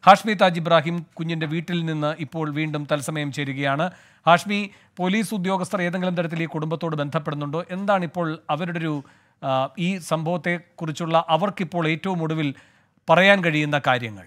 ഹാഷ്മി താജ് ഇബ്രാഹിം കുഞ്ഞിന്റെ വീട്ടിൽ നിന്ന് ഇപ്പോൾ വീണ്ടും തത്സമയം ചേരുകയാണ് ഹാഷ്മി പോലീസ് ഉദ്യോഗസ്ഥർ ഏതെങ്കിലും തരത്തിൽ ഈ കുടുംബത്തോട് ബന്ധപ്പെടുന്നുണ്ടോ എന്താണ് ഇപ്പോൾ അവരുടെ ഒരു ആ, ഈ സംഭവത്തെക്കുറിച്ചുള്ള അവർക്കിപ്പോൾ ഏറ്റവും ഒടുവിൽ പറയാൻ കഴിയുന്ന കാര്യങ്ങൾ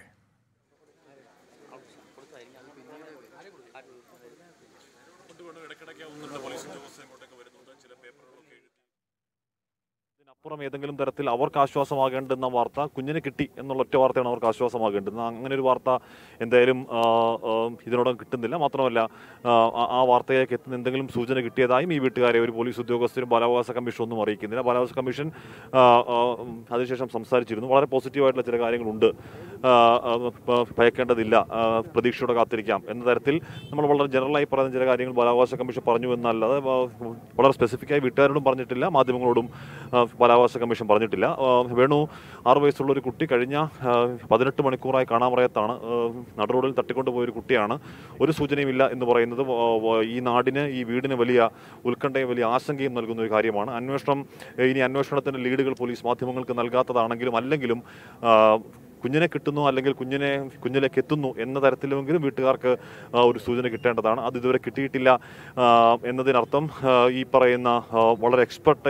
ഇതിനപ്പുറം ഏതെങ്കിലും തരത്തിൽ അവർക്ക് ആശ്വാസമാകേണ്ടുന്ന വാർത്ത കുഞ്ഞിനെ കിട്ടി എന്നുള്ള ഒറ്റ വാർത്തയാണ് അവർക്ക് ആശ്വാസമാകേണ്ടുന്നത് അങ്ങനെ ഒരു വാർത്ത എന്തായാലും ആ, ആ, ഇതിനോടകം കിട്ടുന്നില്ല മാത്രമല്ല ആ, ആ- ആ വാർത്തയിലേക്ക് എത്തുന്ന എന്തെങ്കിലും സൂചന കിട്ടിയതായും ഈ വീട്ടുകാരെ ഒരു പോലീസ് ഉദ്യോഗസ്ഥരും ബാലാവകാശ കമ്മീഷൻ ഒന്നും അറിയിക്കുന്നില്ല ബാലാവകാശ കമ്മീഷൻ ആ, ആ, അതിനുശേഷം സംസാരിച്ചിരുന്നു വളരെ പോസിറ്റീവായിട്ടുള്ള ചില കാര്യങ്ങളുണ്ട് ആ, ആ, പ- ഭയക്കേണ്ടതില്ല ആ, പ്രതീക്ഷയോടെ കാത്തിരിക്കാം എന്ന തരത്തിൽ നമ്മൾ വളരെ ജനറലായി പറയുന്ന ചില കാര്യങ്ങൾ ബാലാവകാശ കമ്മീഷൻ പറഞ്ഞു എന്നല്ലാതെ ആ, വളരെ സ്പെസിഫിക്കായി വീട്ടുകാരോടും പറഞ്ഞിട്ടില്ല മാധ്യമങ്ങളോടും ആ, ബാലാവകാശ കമ്മീഷൻ പറഞ്ഞിട്ടില്ല ആ, വേണു ആറു വയസ്സുള്ള ഒരു കുട്ടി കഴിഞ്ഞ ആ, പതിനെട്ട് മണിക്കൂറായി കാണാമറയത്താണ് ആ, നടുറോഡിൽ തട്ടിക്കൊണ്ടുപോയ ഒരു കുട്ടിയാണ് ഒരു സൂചനയുമില്ല എന്ന് പറയുന്നത് വ- വ- ഈ നാടിന് ഈ വീടിന് വലിയ ഉത്കണ്ഠയും വലിയ ആശങ്കയും നൽകുന്ന ഒരു കാര്യമാണ് അന്വേഷണം ഇനി അന്വേഷണത്തിന്റെ ലീഡുകൾ പോലീസ് മാധ്യമങ്ങൾക്ക് നൽകാത്തതാണെങ്കിലും അല്ലെങ്കിലും ആ, കുഞ്ഞിനെ കിട്ടുന്നു അല്ലെങ്കിൽ കുഞ്ഞിനെ കുഞ്ഞിലേക്ക് എത്തുന്നു എന്ന തരത്തിലെങ്കിലും വീട്ടുകാർക്ക് ആ, ഒരു സൂചന കിട്ടേണ്ടതാണ് അത് ഇതുവരെ കിട്ടിയിട്ടില്ല ആ, എന്നതിനർത്ഥം ആ, ഈ പറയുന്ന ആ, വളരെ എക്സ്പെർട്ട്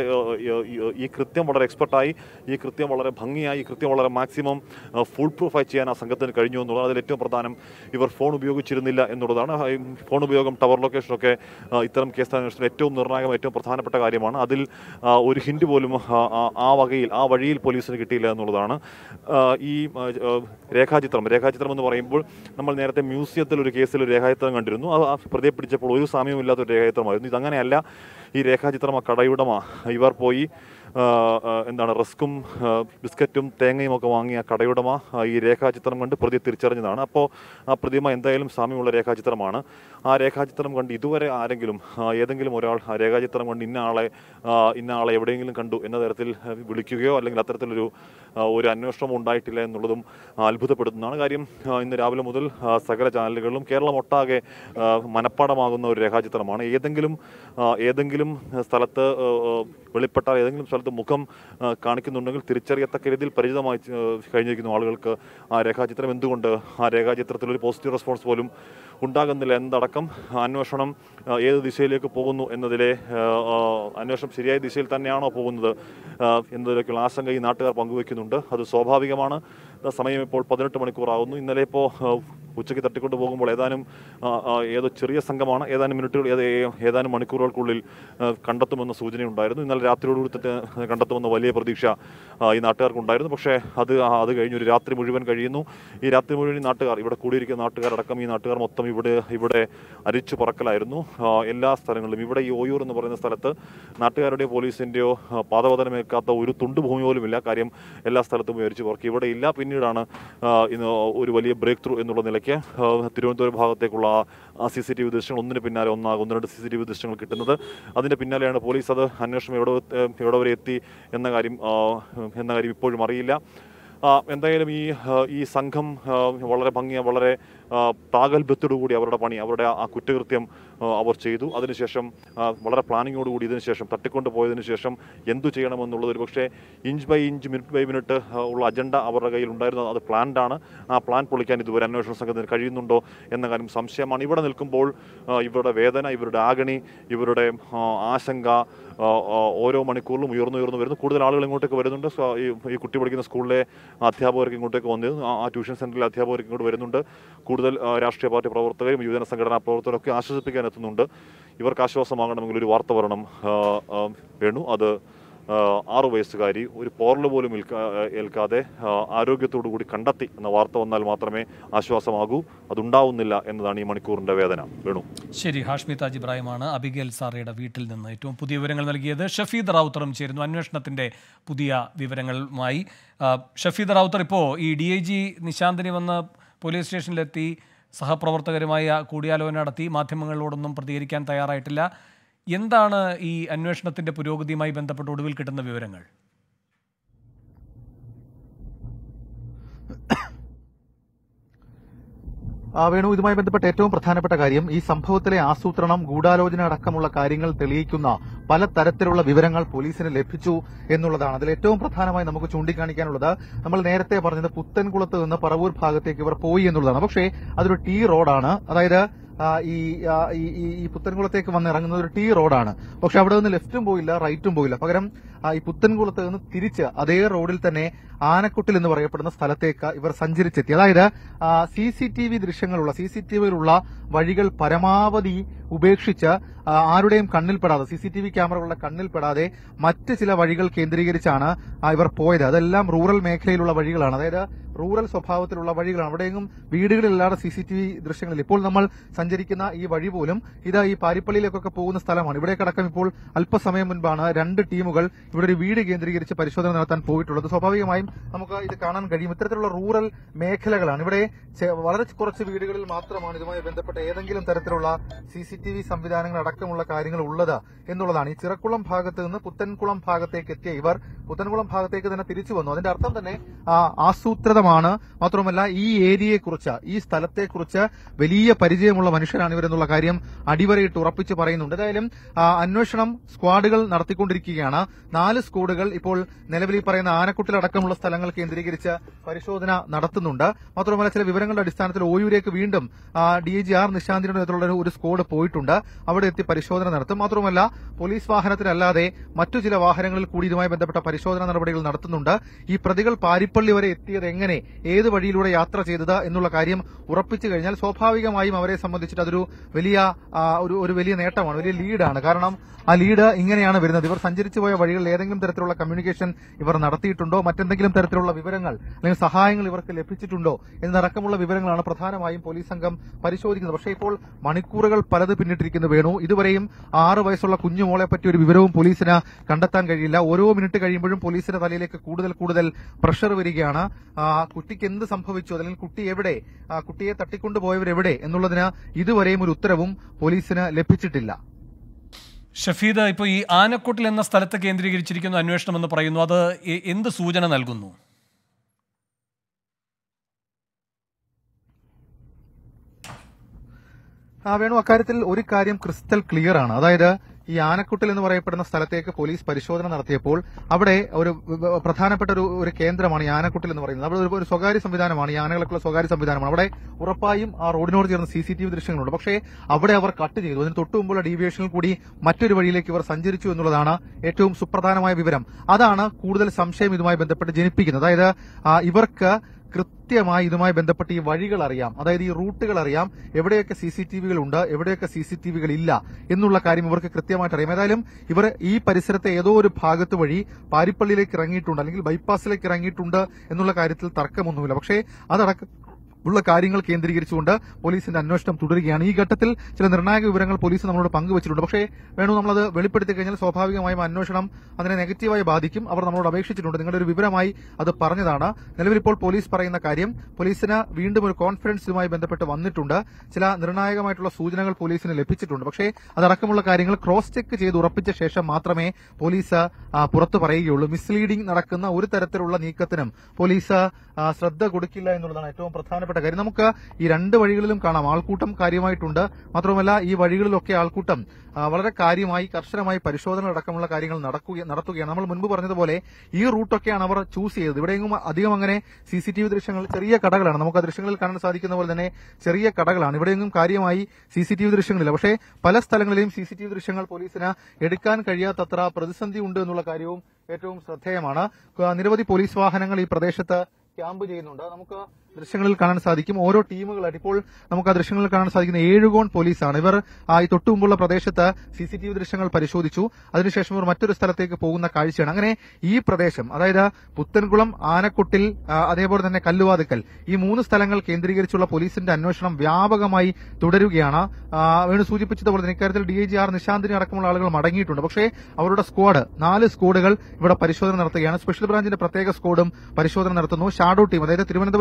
ഈ കൃത്യം വളരെ എക്സ്പെർട്ടായി ഈ കൃത്യം വളരെ ഭംഗിയായി ഈ കൃത്യം വളരെ മാക്സിമം ഫുൾ പ്രൂഫായി ചെയ്യാൻ ആ സംഘത്തിന് കഴിഞ്ഞു എന്നുള്ളത് അതിൽ ഏറ്റവും പ്രധാനം ഇവർ ഫോൺ ഉപയോഗിച്ചിരുന്നില്ല എന്നുള്ളതാണ് ആ, ഈ ഫോൺ ഉപയോഗം ടവർ ലൊക്കേഷനൊക്കെ ആ, ഇത്തരം കേസ് അന്വേഷണത്തിൽ ഏറ്റവും നിർണായകം ഏറ്റവും പ്രധാനപ്പെട്ട കാര്യമാണ് അതിൽ ആ, ഒരു ഹിന്റ് പോലും ആ, ആ- ആ വകയിൽ ആ വഴിയിൽ പോലീസിന് കിട്ടിയില്ല എന്നുള്ളതാണ് ആ, ഈ ആ, ആ, രേഖാചിത്രം രേഖാചിത്രം എന്ന് പറയുമ്പോൾ നമ്മൾ നേരത്തെ മ്യൂസിയത്തിൽ ഒരു കേസിൽ ഒരു രേഖാചിത്രം കണ്ടിരുന്നു അത് ആ പ്രതിയെ പിടിച്ചപ്പോൾ ഒരു സാമ്യമില്ലാത്ത ഒരു രേഖാചിത്രമായിരുന്നു ഇതങ്ങനെയല്ല ഈ രേഖാചിത്രം ആ കടയുടമ ഇവർ പോയി ആ, ആ, എന്താണ് റസ്കും ആ, ബിസ്ക്കറ്റും തേങ്ങയും ഒക്കെ വാങ്ങിയ കടയുടമ ആ, ഈ രേഖാചിത്രം കണ്ട് പ്രതിയെ തിരിച്ചറിഞ്ഞതാണ് അപ്പോൾ ആ പ്രതിമ എന്തായാലും സാമ്യമുള്ള രേഖാചിത്രമാണ് ആ രേഖാചിത്രം കണ്ട് ഇതുവരെ ആരെങ്കിലും ആ, ഏതെങ്കിലും ഒരാൾ ആ രേഖാചിത്രം കണ്ട് ഇന്ന ആളെ ആ, ഇന്ന ആളെ എവിടെയെങ്കിലും കണ്ടു എന്ന തരത്തിൽ ആ, വിളിക്കുകയോ അല്ലെങ്കിൽ അത്തരത്തിലൊരു ആ, ഒരു അന്വേഷണം ഉണ്ടായിട്ടില്ല എന്നുള്ളതും ആ, അത്ഭുതപ്പെടുത്തുന്നതാണ് കാര്യം ആ, ഇന്ന് രാവിലെ മുതൽ ആ, സകല ചാനലുകളിലും കേരളം ഒട്ടാകെ ആ, മനപ്പാടമാകുന്ന ഒരു രേഖാചിത്രമാണ് ഏതെങ്കിലും ആ, ഏതെങ്കിലും സ്ഥലത്ത് ആ, ആ, വെളിപ്പെട്ടാൽ ഏതെങ്കിലും സ്ഥലത്ത് മുഖം ആ, കാണിക്കുന്നുണ്ടെങ്കിൽ തിരിച്ചറിയത്തക്ക രീതിയിൽ പരിചിതമായി ആ, കഴിഞ്ഞിരിക്കുന്ന ആളുകൾക്ക് ആ രേഖാചിത്രം എന്തുകൊണ്ട് ആ രേഖാചിത്രത്തിൽ ഒരു പോസിറ്റീവ് റെസ്പോൺസ് പോലും ഉണ്ടാകുന്നില്ല എന്നതടക്കം അന്വേഷണം ആ, ഏത് ദിശയിലേക്ക് പോകുന്നു എന്നതിലെ ആ, ആ, അന്വേഷണം ശരിയായ ദിശയിൽ തന്നെയാണോ പോകുന്നത് ആ, എന്നതിലേക്കുള്ള ആശങ്ക ഈ നാട്ടുകാർ പങ്കുവെക്കുന്നുണ്ട് അത് സ്വാഭാവികമാണ് ആ, സമയം ഇപ്പോൾ പതിനെട്ട് മണിക്കൂറാവുന്നു ഇന്നലെ ഇപ്പോൾ ആ, ഉച്ചയ്ക്ക് തട്ടിക്കൊണ്ട് പോകുമ്പോൾ ഏതാനും ആ, ആ, ഏതോ ചെറിയ സംഘമാണ് ഏതാനും മിനിറ്റുകൾ ഏത- ഏതാനും മണിക്കൂറുകൾക്കുള്ളിൽ ആ, കണ്ടെത്തുമെന്ന സൂചനയുണ്ടായിരുന്നു ഇന്നലെ രാത്രിയോടുകൂടി തന്നെ കണ്ടെത്തുമെന്ന വലിയ പ്രതീക്ഷ ആ, ഈ നാട്ടുകാർക്കുണ്ടായിരുന്നു പക്ഷേ അത് ആ, അത് കഴിഞ്ഞ് ഒരു രാത്രി മുഴുവൻ കഴിയുന്നു ഈ രാത്രി മുഴുവൻ ഈ നാട്ടുകാർ ഇവിടെ കൂടിയിരിക്കുന്ന നാട്ടുകാരടക്കം ഈ നാട്ടുകാർ മൊത്തം ഇവിടെ ഇവിടെ അരിച്ചു പറക്കലായിരുന്നു ആ, എല്ലാ സ്ഥലങ്ങളിലും ഇവിടെ ഈ ഓയൂർ എന്ന് പറയുന്ന സ്ഥലത്ത് നാട്ടുകാരുടെയോ പോലീസിൻ്റെയോ പാതപതനമേക്കാത്ത ഒരു തുണ്ട് ഭൂമി പോലുമില്ല കാര്യം എല്ലാ സ്ഥലത്തും അരിച്ചു പറക്കി ഇവിടെ ഇല്ല പിന്നീടാണ് ആ, ഇന്ന് ഒരു വലിയ ബ്രേക്ക് ത്രൂ എന്നുള്ള നിലയ്ക്ക് ആ, തിരുവനന്തപുരം ഭാഗത്തേക്കുള്ള ആ സി സി ടി വി ദൃശ്യങ്ങൾ ഒന്നിന് പിന്നാലെ ഒന്നാകും ഒന്ന് രണ്ട് സി സി ടി വി ദൃശ്യങ്ങൾ കിട്ടുന്നത് അതിൻ്റെ പിന്നാലെയാണ് പോലീസ് അത് അന്വേഷണം എവിടെ എ- എവിടെ വരെ എത്തി എന്ന കാര്യം ആ, എന്ന കാര്യം ഇപ്പോഴും അറിയില്ല ആ, എന്തായാലും ഈ ആ, ഈ സംഘം ആ, വളരെ ഭംഗിയ വളരെ ആ, പ്രാഗൽഭ്യത്തോടുകൂടി അവരുടെ പണി അവരുടെ ആ കുറ്റകൃത്യം ആ, അവർ ചെയ്തു അതിനുശേഷം ആ, വളരെ പ്ലാനിങ്ങോടുകൂടി ഇതിന് ശേഷം തട്ടിക്കൊണ്ട് പോയതിനു ശേഷം എന്തു ചെയ്യണമെന്നുള്ളത് ഒരു പക്ഷേ inch by inch minute by minute ആ, ഉള്ള അജണ്ട അവരുടെ കയ്യിൽ ഉണ്ടായിരുന്നു അത് പ്ലാൻഡ് ആണ് ആ പ്ലാൻ പൊളിക്കാൻ ഇതുവരെ അന്വേഷണ സംഘത്തിന് കഴിയുന്നുണ്ടോ എന്ന കാര്യം സംശയമാണ് ഇവിടെ നിൽക്കുമ്പോൾ ആ, ഇവരുടെ വേദന ഇവരുടെ ആഗണി ഇവരുടെ ആ, ആശങ്ക ആ, ആ, ഓരോ മണിക്കൂറിലും ഉയർന്നു ഉയർന്നു വരുന്നു കൂടുതൽ ആളുകൾ ഇങ്ങോട്ടേക്ക് വരുന്നുണ്ട് സോ, ഈ ഈ കുട്ടി പഠിക്കുന്ന സ്കൂളിലെ അധ്യാപകർക്ക് ഇങ്ങോട്ടേക്ക് വന്നിരുന്നു ആ- ആ ട്യൂഷൻ സെന്ററിലെ അധ്യാപകർക്ക് ഇങ്ങോട്ട് വരുന്നുണ്ട് കൂടുതൽ ആ, രാഷ്ട്രീയ പാർട്ടി പ്രവർത്തകരും യുവജന സംഘടനാ പ്രവർത്തകരും ഒക്കെ ആശ്വസിപ്പിക്കാൻ എത്തുന്നുണ്ട് ഇവർക്ക് ആശ്വാസമാകണമെങ്കിൽ ഒരു വാർത്ത വരണം ആ, ആ, വേണു അത് ആ, ആറു വയസ്സുകാരി ഒരു പോറൽ പോലും ഏൽക്കാ- ഏൽക്കാതെ ആ, ആരോഗ്യത്തോടു കൂടി കണ്ടെത്തി എന്ന വാർത്ത വന്നാൽ മാത്രമേ ആശ്വാസമാകൂ അതുണ്ടാവുന്നില്ല എന്നതാണ് ഈ മണിക്കൂറിന്റെ വേദന വേണു ശരി ഹാഷ്മി താജ് ഇബ്രാഹിമാണ് അബിഗേൽ സാറയുടെ വീട്ടിൽ നിന്ന് ഏറ്റവും പുതിയ വിവരങ്ങൾ നൽകിയത് ഷഫീദ് റാവുത്തറും ചേരുന്നു അന്വേഷണത്തിന്റെ പുതിയ വിവരങ്ങളുമായി ആ, ഷഫീദ് റാവുത്തർ ഇപ്പോൾ ഈ ഡി ഐ ജി നിശാന്തിനി വന്ന് പോലീസ് സ്റ്റേഷനിലെത്തി സഹപ്രവർത്തകരുമായി കൂടിയാലോചന നടത്തി മാധ്യമങ്ങളോടൊന്നും പ്രതികരിക്കാൻ തയ്യാറായിട്ടില്ല എന്താണ് ഈ അന്വേഷണത്തിന്റെ പുരോഗതിയുമായി ബന്ധപ്പെട്ട് ഒടുവിൽ കിട്ടുന്ന വിവരങ്ങൾ ആ, വേണു ഇതുമായി ബന്ധപ്പെട്ട ഏറ്റവും പ്രധാനപ്പെട്ട കാര്യം ഈ സംഭവത്തിലെ ആസൂത്രണം ഗൂഢാലോചന അടക്കമുള്ള കാര്യങ്ങൾ തെളിയിക്കുന്ന പല തരത്തിലുള്ള വിവരങ്ങൾ പോലീസിന് ലഭിച്ചു എന്നുള്ളതാണ് അതിൽ ഏറ്റവും പ്രധാനമായി നമുക്ക് ചൂണ്ടിക്കാണിക്കാനുള്ളത് നമ്മൾ നേരത്തെ പറഞ്ഞത് പുത്തൻകുളത്ത് നിന്ന് പറവൂർ ഭാഗത്തേക്ക് ഇവർ പോയി എന്നുള്ളതാണ് പക്ഷേ അതൊരു ടി റോഡാണ് അതായത് ആ, ഈ ആ, ഈ ഈ- ഈ പുത്തൻകുളത്തേക്ക് വന്ന് ഇറങ്ങുന്നത് ഒരു ടി റോഡാണ് പക്ഷെ അവിടെ നിന്ന് ലെഫ്റ്റും പോയില്ല റൈറ്റും പോയില്ല പകരം ആ, ഈ പുത്തൻകുളത്ത് നിന്ന് തിരിച്ച് അതേ റോഡിൽ തന്നെ ആനക്കുട്ടിൽ എന്ന് പറയപ്പെടുന്ന സ്ഥലത്തേക്ക് ഇവർ സഞ്ചരിച്ചെത്തി അതായത് സി സി ടി വി ദൃശ്യങ്ങളുള്ള സി സി ടി വിയിലുള്ള വഴികൾ പരമാവധി ഉപേക്ഷിച്ച് ആ, ആരുടെയും കണ്ണിൽപ്പെടാതെ സി സി ടി വി ക്യാമറകളുടെ കണ്ണിൽപ്പെടാതെ മറ്റ് ചില വഴികൾ കേന്ദ്രീകരിച്ചാണ് ആ, ഇവർ പോയത് അതെല്ലാം റൂറൽ മേഖലയിലുള്ള വഴികളാണ് അതായത് റൂറൽ സ്വഭാവത്തിലുള്ള വഴികളാണ് അവിടെയെങ്കിലും വീടുകളില്ലാതെ സി സി ടി വി ദൃശ്യങ്ങളിൽ ഇപ്പോൾ നമ്മൾ സഞ്ചരിക്കുന്ന ഈ വഴി പോലും ഇത് ഈ പാരിപ്പള്ളിയിലേക്കൊക്കെ പോകുന്ന സ്ഥലമാണ് ഇവിടേക്കടക്കം ഇപ്പോൾ അല്പസമയം മുൻപാണ് രണ്ട് ടീമുകൾ ഇവിടെ ഒരു വീട് കേന്ദ്രീകരിച്ച് പരിശോധന നടത്താൻ പോയിട്ടുള്ളത് സ്വാഭാവികമായും നമുക്ക് ഇത് കാണാൻ കഴിയും ഇത്തരത്തിലുള്ള റൂറൽ മേഖലകളാണ് ഇവിടെ ചെ- വളരെ കുറച്ച് വീടുകളിൽ മാത്രമാണ് ഇതുമായി ബന്ധപ്പെട്ട ഏതെങ്കിലും തരത്തിലുള്ള സി സി ടി വി സംവിധാനങ്ങൾ അടക്കമുള്ള കാര്യങ്ങൾ ഉള്ളത് എന്നുള്ളതാണ് ഈ ചിറക്കുളം ഭാഗത്ത് നിന്ന് പുത്തൻകുളം ഭാഗത്തേക്ക് എത്തിയ ഇവർ പുത്തൻകുളം ഭാഗത്തേക്ക് തന്നെ തിരിച്ചു വന്നു അതിന്റെ അർത്ഥം തന്നെ ആ, ആസൂത്രിതമാണ് മാത്രമല്ല ഈ ഏരിയയെക്കുറിച്ച് ഈ സ്ഥലത്തെക്കുറിച്ച് വലിയ പരിചയമുള്ള മനുഷ്യരാണ് ഇവരെന്നുള്ള കാര്യം അടിവരയിട്ട് ഉറപ്പിച്ച് പറയുന്നുണ്ട് ഏതായാലും ആ, അന്വേഷണം സ്ക്വാഡുകൾ നടത്തിക്കൊണ്ടിരിക്കുകയാണ് നാല് സ്ക്വാഡുകൾ ഇപ്പോൾ നിലവിൽ ഈ പറയുന്ന ആനക്കുട്ടിലടക്കമുള്ള സ്ഥലങ്ങൾ കേന്ദ്രീകരിച്ച് പരിശോധന നടത്തുന്നുണ്ട് മാത്രമല്ല ചില വിവരങ്ങളുടെ അടിസ്ഥാനത്തിൽ ഓയൂരേക്ക് വീണ്ടും ഡി ഐ ജി ആർ നിശാന്തിന്റെ നേതൃത്വത്തിലുള്ള ഒരു- ഒരു സ്ക്വാഡ് പോയിട്ടുണ്ട് അവിടെ എത്തി പരിശോധന നടത്തും മാത്രമല്ല പോലീസ് വാഹനത്തിലല്ലാതെ മറ്റു ചില വാഹനങ്ങളിൽ കൂടി ഇതുമായി ബന്ധപ്പെട്ട പരിശോധന നടപടികൾ നടത്തുന്നുണ്ട് ഈ പ്രതികൾ പാരിപ്പള്ളി വരെ എത്തിയത് എങ്ങനെ ഏത് വഴിയിലൂടെ യാത്ര ചെയ്തത് എന്നുള്ള കാര്യം ഉറപ്പിച്ചു കഴിഞ്ഞാൽ സ്വാഭാവികമായും അവരെ സംബന്ധിച്ചിട്ട് അതൊരു വലിയ ആ, ഒരു ഒരു വലിയ നേട്ടമാണ് വലിയ ലീഡാണ് കാരണം ആ ലീഡ് ഇങ്ങനെയാണ് വരുന്നത് ഇവർ സഞ്ചരിച്ചു പോയ വഴികളിൽ ഏതെങ്കിലും തരത്തിലുള്ള കമ്മ്യൂണിക്കേഷൻ ഇവർ നടത്തിയിട്ടുണ്ടോ മറ്റെന്തെങ്കിലും തരത്തിലുള്ള വിവരങ്ങൾ അല്ലെങ്കിൽ സഹായങ്ങൾ ഇവർക്ക് ലഭിച്ചിട്ടുണ്ടോ എന്നടക്കമുള്ള വിവരങ്ങളാണ് പ്രധാനമായും പോലീസ് സംഘം പരിശോധിക്കുന്നത് പക്ഷേ ഇപ്പോൾ മണിക്കൂറുകൾ പലത് പിന്നിട്ടിരിക്കുന്നു വേണു ഇതുവരെയും ആറ് വയസ്സുള്ള കുഞ്ഞുമോളെ പറ്റി ഒരു വിവരവും പോലീസിന് കണ്ടെത്താൻ കഴിയില്ല ഓരോ മിനിറ്റ് കഴിയുമ്പോഴും പോലീസിന്റെ തലയിലേക്ക് കൂടുതൽ കൂടുതൽ പ്രഷർ വരികയാണ് ആ, കുട്ടിക്ക് എന്ത് സംഭവിച്ചു അല്ലെങ്കിൽ കുട്ടി എവിടെ ആ, കുട്ടിയെ തട്ടിക്കൊണ്ടുപോയവരെവിടെ എന്നുള്ളതിന് ഇതുവരെയും ഒരു ഉത്തരവും പോലീസിന് ലഭിച്ചിട്ടില്ല ഷഫീദ് ഇപ്പോൾ ഈ ആനക്കൊട്ടിൽ എന്ന സ്ഥലത്ത് കേന്ദ്രീകരിച്ചിരിക്കുന്ന അന്വേഷണം എന്ന് പറയുന്നു അത് എ- എന്ത് സൂചന നൽകുന്നു ആ വേണു അക്കാര്യത്തിൽ ഒരു കാര്യം ക്രിസ്റ്റൽ ക്ലിയർ ആണ് അതായത് ഈ ആനക്കുട്ടിൽ എന്ന് പറയപ്പെടുന്ന സ്ഥലത്തേക്ക് പോലീസ് പരിശോധന നടത്തിയപ്പോൾ അവിടെ ഒരു വ- പ്രധാനപ്പെട്ട ഒരു ഒരു കേന്ദ്രമാണ് ഈ ആനക്കുട്ടിൽ എന്ന് പറയുന്നത് അവിടെ ഒരു- ഒരു സ്വകാര്യ സംവിധാനമാണ് ഈ ആനകളൊക്കെയുള്ള സ്വകാര്യ സംവിധാനമാണ് അവിടെ ഉറപ്പായും ആ റോഡിനോട് ചേർന്ന് സി സി ടി വി ദൃശ്യങ്ങളുണ്ട് പക്ഷേ അവിടെ അവർ കട്ട് ചെയ്തു അതിന് തൊട്ടു മുമ്പുള്ള ഡീവിയേഷനിൽ കൂടി മറ്റൊരു വഴിയിലേക്ക് ഇവർ സഞ്ചരിച്ചു എന്നുള്ളതാണ് ഏറ്റവും സുപ്രധാനമായ വിവരം അതാണ് കൂടുതൽ സംശയം ഇതുമായി ബന്ധപ്പെട്ട് ജനിപ്പിക്കുന്നത് അതായത് ആ, ഇവർക്ക് കൃത്യമായി ഇതുമായി ബന്ധപ്പെട്ട് ഈ വഴികൾ അറിയാം അതായത് ഈ റൂട്ടുകൾ അറിയാം എവിടെയൊക്കെ സി സി ടി വികൾ ഉണ്ട് എവിടെയൊക്കെ സി സി ടി വികൾ ഇല്ല എന്നുള്ള കാര്യം ഇവർക്ക് കൃത്യമായിട്ട് അറിയാം ഏതായാലും ഇവർ ഈ പരിസരത്തെ ഏതോ ഒരു ഭാഗത്ത് വഴി പാരിപ്പള്ളിയിലേക്ക് ഇറങ്ങിയിട്ടുണ്ട് അല്ലെങ്കിൽ ബൈപ്പാസിലേക്ക് ഇറങ്ങിയിട്ടുണ്ട് എന്നുള്ള കാര്യത്തിൽ തർക്കമൊന്നുമില്ല പക്ഷേ അതടക്കം ഉള്ള കാര്യങ്ങൾ കേന്ദ്രീകരിച്ചുകൊണ്ട് പോലീസിന്റെ അന്വേഷണം തുടരുകയാണ് ഈ ഘട്ടത്തിൽ ചില നിർണായക വിവരങ്ങൾ പോലീസ് നമ്മളോട് പങ്കുവച്ചിട്ടുണ്ട് പക്ഷേ വേണു നമ്മളത് വെളിപ്പെടുത്തി കഴിഞ്ഞാൽ സ്വാഭാവികമായും അന്വേഷണം അതിനെ നെഗറ്റീവായി ബാധിക്കും അവർ നമ്മളോട് അപേക്ഷിച്ചിട്ടുണ്ട് നിങ്ങളുടെ ഒരു വിവരമായി അത് പറഞ്ഞതാണ് നിലവിൽ ഇപ്പോൾ പോലീസ് പറയുന്ന കാര്യം പോലീസിന് വീണ്ടും ഒരു കോൺഫിഡൻസ് ഇതുമായി ബന്ധപ്പെട്ട് വന്നിട്ടുണ്ട് ചില നിർണായകമായിട്ടുള്ള സൂചനകൾ പോലീസിന് ലഭിച്ചിട്ടുണ്ട് പക്ഷേ അതടക്കമുള്ള കാര്യങ്ങൾ ക്രോസ് ചെക്ക് ചെയ്ത് ഉറപ്പിച്ച ശേഷം മാത്രമേ പോലീസ് ആ, പുറത്തു പറയുകയുള്ളൂ മിസ്ലീഡിംഗ് നടക്കുന്ന ഒരു തരത്തിലുള്ള നീക്കത്തിനും പോലീസ് ആ, ശ്രദ്ധ കൊടുക്കില്ല എന്നുള്ളതാണ് ഏറ്റവും പ്രധാനപ്പെട്ട കാര്യം നമുക്ക് ഈ രണ്ട് വഴികളിലും കാണാം ആൾക്കൂട്ടം കാര്യമായിട്ടുണ്ട് മാത്രമല്ല ഈ വഴികളിലൊക്കെ ആൾക്കൂട്ടം ആ, വളരെ കാര്യമായി കർശനമായി പരിശോധന അടക്കമുള്ള കാര്യങ്ങൾ നടക്കുക നടത്തുകയാണ് നമ്മൾ മുൻപ് പറഞ്ഞതുപോലെ ഈ റൂട്ടൊക്കെയാണ് അവർ ചൂസ് ചെയ്തത് ഇവിടെയെങ്കിലും അധികം അങ്ങനെ സി സി ടി വി ദൃശ്യങ്ങൾ ചെറിയ കടകളാണ് നമുക്ക് ആ ദൃശ്യങ്ങളിൽ കാണാൻ സാധിക്കുന്ന പോലെ തന്നെ ചെറിയ കടകളാണ് ഇവിടെയെങ്കിലും കാര്യമായി സി സി ടി വി ദൃശ്യങ്ങളില്ല പക്ഷേ പല സ്ഥലങ്ങളിലെയും സി സി ടി വി ദൃശ്യങ്ങൾ പോലീസിന് എടുക്കാൻ കഴിയാത്തത്ര പ്രതിസന്ധി ഉണ്ട് എന്നുള്ള കാര്യവും ഏറ്റവും ശ്രദ്ധേയമാണ് ആ, നിരവധി പോലീസ് വാഹനങ്ങൾ ഈ പ്രദേശത്ത് ക്യാമ്പ് ചെയ്യുന്നുണ്ട് നമുക്ക് ദൃശ്യങ്ങളിൽ കാണാൻ സാധിക്കും ഓരോ ടീമുകളായിട്ട് ഇപ്പോൾ നമുക്ക് ആ ദൃശ്യങ്ങളിൽ കാണാൻ സാധിക്കുന്ന ഏഴുകോൺ പോലീസാണ് ഇവർ ആ, ഈ തൊട്ടു മുമ്പുള്ള പ്രദേശത്ത് സി സി ടി വി ദൃശ്യങ്ങൾ പരിശോധിച്ചു അതിനുശേഷം ഇവർ മറ്റൊരു സ്ഥലത്തേക്ക് പോകുന്ന കാഴ്ചയാണ് അങ്ങനെ ഈ പ്രദേശം അതായത് പുത്തൻകുളം ആനക്കുട്ടിൽ ആ, അതേപോലെ തന്നെ കല്ലുവാതുക്കൽ ഈ മൂന്ന് സ്ഥലങ്ങൾ കേന്ദ്രീകരിച്ചുള്ള പോലീസിന്റെ അന്വേഷണം വ്യാപകമായി തുടരുകയാണ് ആ, വേണു സൂചിപ്പിച്ചതുപോലെ തന്നെ ഇക്കാര്യത്തിൽ ഡി ഐ ജി ആർ നിശാന്തിനെ അടക്കമുള്ള ആളുകൾ മടങ്ങിയിട്ടുണ്ട് പക്ഷേ അവരുടെ സ്ക്വാഡ് നാല് സ്ക്വാഡുകൾ ഇവിടെ പരിശോധന നടത്തുകയാണ് സ്പെഷ്യൽ ബ്രാഞ്ചിന്റെ പ്രത്യേക സ്ക്വാഡും പരിശോധന നടത്തുന്നു ഷാഡോ ടീം അതായത് തിരുവനന്തപുരത്തെ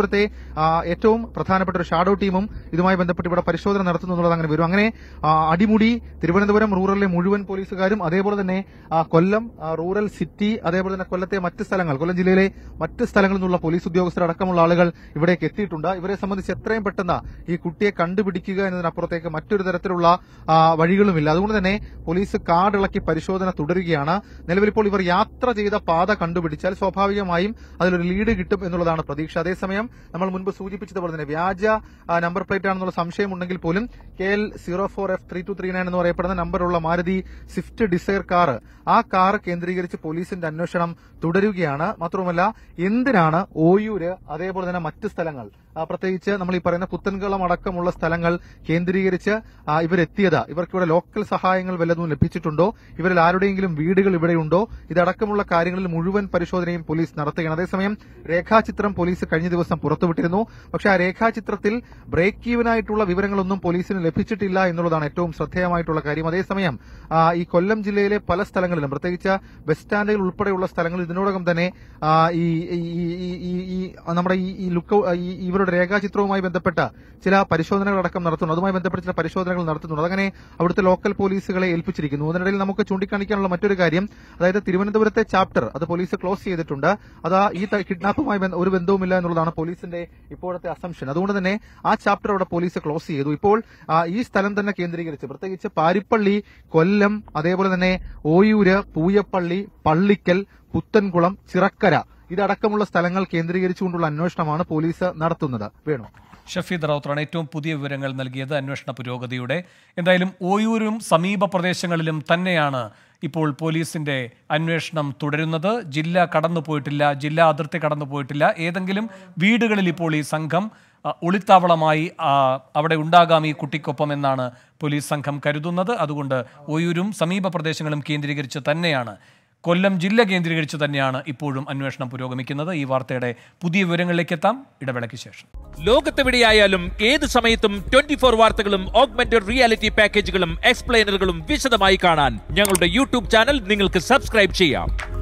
ആ, ഏറ്റവും പ്രധാനപ്പെട്ട ഒരു ഷാഡോ ടീമും ഇതുമായി ബന്ധപ്പെട്ട് ഇവിടെ പരിശോധന നടത്തുന്നു എന്നുള്ളത് അങ്ങനെ വരും അങ്ങനെ ആ, അടിമുടി തിരുവനന്തപുരം റൂറലിലെ മുഴുവൻ പോലീസുകാരും അതേപോലെ തന്നെ ആ, കൊല്ലം ആ, റൂറൽ സിറ്റി അതേപോലെ തന്നെ കൊല്ലത്തെ മറ്റ് സ്ഥലങ്ങൾ കൊല്ലം ജില്ലയിലെ മറ്റ് സ്ഥലങ്ങളിൽ നിന്നുള്ള പോലീസ് ഉദ്യോഗസ്ഥരടക്കമുള്ള ആളുകൾ ഇവിടേക്ക് എത്തിയിട്ടുണ്ട് ഇവരെ സംബന്ധിച്ച് എത്രയും പെട്ടെന്ന് ഈ കുട്ടിയെ കണ്ടുപിടിക്കുക എന്നതിനപ്പുറത്തേക്ക് മറ്റൊരു തരത്തിലുള്ള ആ, വഴികളുമില്ല അതുകൊണ്ട് തന്നെ പോലീസ് കാടിളക്കി പരിശോധന തുടരുകയാണ് നിലവിൽ ഇപ്പോൾ ഇവർ യാത്ര ചെയ്ത പാത കണ്ടുപിടിച്ചാൽ സ്വാഭാവികമായും അതിലൊരു ലീഡ് കിട്ടും എന്നുള്ളതാണ് പ്രതീക്ഷ അതേസമയം നമ്മൾ മുൻപ് സൂചിപ്പിച്ചതുപോലെ തന്നെ വ്യാജ ആ, നമ്പർ പ്ലേറ്റ് ആണെന്നുള്ള സംശയമുണ്ടെങ്കിൽ പോലും K L zero four F three two three nine എന്ന് പറയപ്പെടുന്ന നമ്പറുള്ള മാരുതി സ്വിഫ്റ്റ് ഡിസയർ കാർ ആ കാർ കേന്ദ്രീകരിച്ച് പോലീസിന്റെ അന്വേഷണം തുടരുകയാണ് മാത്രവുമല്ല എന്തിനാണ് ഓയൂര് അതേപോലെ തന്നെ മറ്റ് സ്ഥലങ്ങൾ ആ, പ്രത്യേകിച്ച് നമ്മൾ ഈ പറയുന്ന പുത്തൻകുളം അടക്കമുള്ള സ്ഥലങ്ങൾ കേന്ദ്രീകരിച്ച് ആ, ഇവരെത്തിയത് ഇവർക്കിവിടെ ലോക്കൽ സഹായങ്ങൾ വല്ലതും ലഭിച്ചിട്ടുണ്ടോ ഇവരിൽ ആരുടെയെങ്കിലും വീടുകൾ ഇവിടെയുണ്ടോ ഇതടക്കമുള്ള കാര്യങ്ങളിൽ മുഴുവൻ പരിശോധനയും പോലീസ് നടത്തുകയാണ് അതേസമയം രേഖാചിത്രം പോലീസ് കഴിഞ്ഞ ദിവസം പുറത്തുവിട്ടിരുന്നു പക്ഷേ ആ രേഖാചിത്രത്തിൽ ബ്രേക്ക് ഈവനായിട്ടുള്ള വിവരങ്ങളൊന്നും പോലീസിന് ലഭിച്ചിട്ടില്ല എന്നുള്ളതാണ് ഏറ്റവും ശ്രദ്ധേയമായിട്ടുള്ള കാര്യം അതേസമയം ആ, ഈ കൊല്ലം ജില്ലയിലെ പല സ്ഥലങ്ങളിലും പ്രത്യേകിച്ച് ബസ് സ്റ്റാൻഡുകൾ ഉൾപ്പെടെയുള്ള സ്ഥലങ്ങളിൽ ഇതിനോടകം തന്നെ ആ, ഈ ഈ- ഈ- ഈ- ഈ- ഈ നമ്മുടെ ഈ ഈ ലുക്ക് ഈ ഇവരുടെ രേഖാചിത്രവുമായി ബന്ധപ്പെട്ട ചില പരിശോധനകളടക്കം നടത്തുന്നു അതുമായി ബന്ധപ്പെട്ട ചില പരിശോധനകൾ നടത്തുന്നുണ്ട് അതങ്ങനെ അവിടുത്തെ ലോക്കൽ പോലീസുകളെ ഏൽപ്പിച്ചിരിക്കുന്നു അതിനിടയിൽ നമുക്ക് ചൂണ്ടിക്കാണിക്കാനുള്ള മറ്റൊരു കാര്യം അതായത് തിരുവനന്തപുരത്തെ ചാപ്റ്റർ അത് പോലീസ് ക്ലോസ് ചെയ്തിട്ടുണ്ട് അത് ഈ ത- കിഡ്നാപ്പുമായി ബന്ധ- ഒരു ബന്ധവുമില്ല എന്നുള്ളതാണ് പോലീസിന്റെ ഇപ്പോഴത്തെ അസംഷൻ അതുകൊണ്ട് തന്നെ ആ ചാപ്റ്റർ അവിടെ പോലീസ് ക്ലോസ് ചെയ്തു ഇപ്പോൾ ആ, ഈ സ്ഥലം തന്നെ കേന്ദ്രീകരിച്ച് പ്രത്യേകിച്ച് പാരിപ്പള്ളി കൊല്ലം അതേപോലെ തന്നെ ഓയൂര് പൂയപ്പള്ളി പള്ളിക്കൽ പുത്തൻകുളം ചിറക്കര ഇതടക്കമുള്ള സ്ഥലങ്ങൾ കേന്ദ്രീകരിച്ചുകൊണ്ടുള്ള അന്വേഷണമാണ് പോലീസ് നടത്തുന്നത് വേണു ഷഫീദ് റൌത്തറാണ് ഏറ്റവും പുതിയ വിവരങ്ങൾ നൽകിയത് അന്വേഷണ പുരോഗതിയുടെ എന്തായാലും ഓയൂരും സമീപ പ്രദേശങ്ങളിലും തന്നെയാണ് ഇപ്പോൾ പോലീസിന്റെ അന്വേഷണം തുടരുന്നത് ജില്ല കടന്നു പോയിട്ടില്ല ജില്ലാ അതിർത്തി കടന്നു പോയിട്ടില്ല ഏതെങ്കിലും വീടുകളിൽ ഇപ്പോൾ ഈ സംഘം ആ, ഒളിത്താവളമായി ആ, അവിടെ ഉണ്ടാകാം ഈ കുട്ടിക്കൊപ്പം എന്നാണ് പോലീസ് സംഘം കരുതുന്നത് അതുകൊണ്ട് ഓയൂരും സമീപ പ്രദേശങ്ങളും കേന്ദ്രീകരിച്ച് തന്നെയാണ് കൊല്ലം ജില്ല കേന്ദ്രീകരിച്ച് തന്നെയാണ് ഇപ്പോഴും അന്വേഷണം പുരോഗമിക്കുന്നത് ഈ വാർത്തയുടെ പുതിയ വിവരങ്ങളിലേക്ക് എത്താം ഇടവേളയ്ക്ക് ശേഷം ലോകത്തെവിടെയായാലും ഏത് സമയത്തും ട്വന്റി ഫോർ വാർത്തകളും ഓഗ്മെന്റഡ് റിയാലിറ്റി പാക്കേജുകളും എക്സ്പ്ലെയിനറുകളും വിശദമായി കാണാൻ ഞങ്ങളുടെ യൂട്യൂബ് ചാനൽ നിങ്ങൾക്ക് സബ്സ്ക്രൈബ് ചെയ്യാം